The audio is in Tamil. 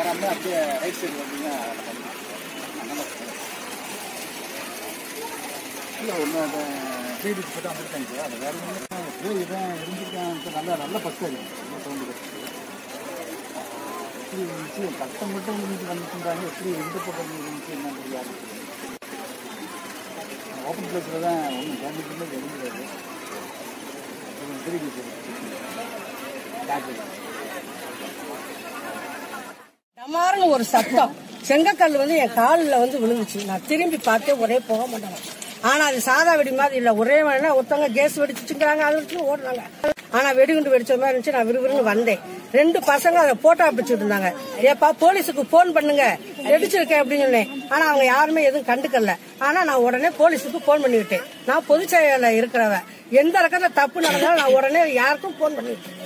பண்ணாம அப்படியே ரைட் சைடு வந்தீங்கன்னா இல்லை ஒன்று அந்த த்ரீ டிச் போட்டு வந்துருக்காங்க அது வேறு ஒன்றும் அப்படியே இதான் இருந்துருக்கான் நல்ல நல்ல பஸ் அது நல்ல சவுண்டு பஸ் எப்படி இருந்துச்சு கஷ்டம் மட்டும் இருந்துச்சு வந்துட்டுருந்தாங்க எப்படி எந்த பக்கம் இருந்துச்சு என்ன தெரியாது ஓப்பன் பிளேஸில் தான் ஒன்றும் டேமேஜுமே தெரிஞ்சிடாது த்ரீ டிச் பேக் டமார்னு ஒரு சத்தம் செங்கக்கல் வந்து என் காலில் வந்து விழுந்துச்சு நான் திரும்பி பார்த்தே ஒரே போக மாட்டேன் ஆனா அது சாதா வெடி மாதிரி இல்ல ஒரே வேணா ஒருத்தவங்க கேஸ் வெடிச்சுங்கிறாங்க அது வச்சு ஓடுறாங்க ஆனா வெடிகுண்டு வெடிச்ச மாதிரி இருந்துச்சு நான் விறுவிறுன்னு வந்தேன் ரெண்டு பசங்க அதை போட்டோ பிடிச்சிட்டு இருந்தாங்க ஏப்பா போலீஸுக்கு போன் பண்ணுங்க வெடிச்சிருக்கேன் அப்படின்னு சொன்னேன் ஆனா அவங்க யாருமே எதுவும் கண்டுக்கல ஆனா நான் உடனே போலீஸுக்கு போன் பண்ணிவிட்டேன் நான் பொதுச் செயல இருக்கிறவ எந்த ரகத்துல தப்பு நடந்தாலும் நான் உடனே யாருக்கும் போன் பண்ணிவிட்டேன்